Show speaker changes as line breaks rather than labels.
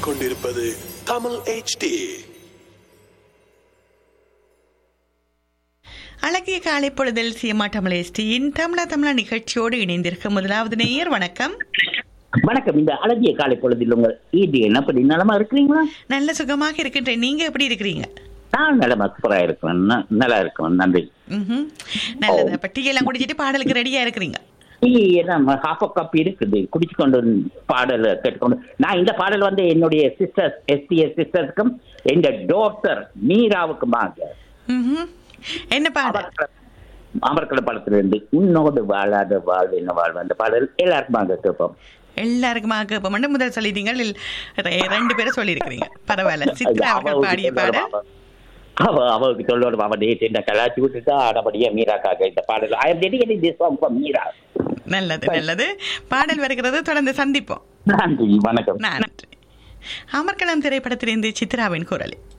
கேட்டுக்கொண்டிருப்பது தமிழ் HD
அழகிய காலை பொழுதில் சீமா தமிழேஸ்டியின் தமிழா தமிழா நிகழ்ச்சியோடு இணைந்திருக்கும் முதலாவது நேயர் வணக்கம்
வணக்கம் இந்த அழகிய காலை பொழுதில் உங்கள் ஈடு என்ன அப்படி நலமா இருக்கிறீங்களா
நல்ல சுகமாக இருக்கின்றேன் நீங்க எப்படி இருக்கிறீங்க
நான் நலமா சூப்பரா இருக்கிறேன் ந- நல்லா இருக்கிறேன் நன்றி
ம்ஹும். நல்லது அப்ப டீ எல்லாம் குடிச்சிட்டு பாடலுக்கு ரெடியா இருக்கிறீங்க
டீ என்ன ஹாஃப் கப் இருக்குது குடிச்சு கொண்டு பாடல் கேட்டுக்கொண்டு நான் இந்த பாடல் வந்து என்னுடைய சிஸ்டர்ஸ் எஸ்பிஎஸ் சிஸ்டர்ஸ்க்கும் எங்க டாக்டர் மீராவுக்குமாக
ம்ஹும். என்ன பாடல்
அமர்கல படத்திலிருந்து உன்னோடு வாழாத வாழ் என்ன வாழ்வு அந்த பாடல் எல்லாருக்குமாக கேட்போம்
எல்லாருக்குமாக இப்ப மட்டும் முதல் சொல்லிட்டீங்க இல் ரெ- ரெண்டு பேரும் சொல்லியிருக்கிறீங்க பரவாயில்ல சித்ரா அவர்கள் பாடிய பாடல்
அவ அவளுக்கு சொல்லணும் அவன் டேட் என்ன கலாச்சி விட்டுட்டு ஆடபடியா மீராக்காக இந்த பாடல் I am dedicating this song for Meera
நல்லது நல்லது பாடல் வருகிறது தொடர்ந்து சந்திப்போம்
நன்றி வணக்கம்
நன்றி அமர்கலம் திரைப்படத்திலிருந்து சித்ராவின் குரல்